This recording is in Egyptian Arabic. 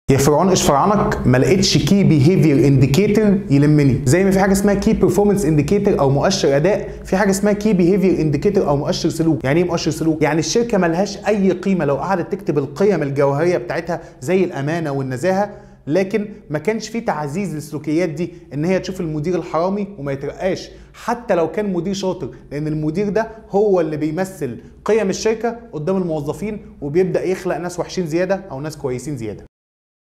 يا فرعون ايش فرعونك ما لقيتش كي بيهيفير انديكيتور يلمني زي ما في حاجه اسمها كي بيرفورمانس انديكيتور او مؤشر اداء في حاجه اسمها كي بيهيفير انديكيتور او مؤشر سلوك يعني ايه مؤشر سلوك يعني الشركه ملهاش اي قيمه لو قعدت تكتب القيم الجوهريه بتاعتها زي الامانه والنزاهه لكن ما كانش في تعزيز للسلوكيات دي ان هي تشوف المدير الحرامي وما يترقاش حتى لو كان مدير شاطر لان المدير ده هو اللي بيمثل قيم الشركه قدام الموظفين وبيبدا يخلق ناس وحشين زياده او ناس كويسين زياده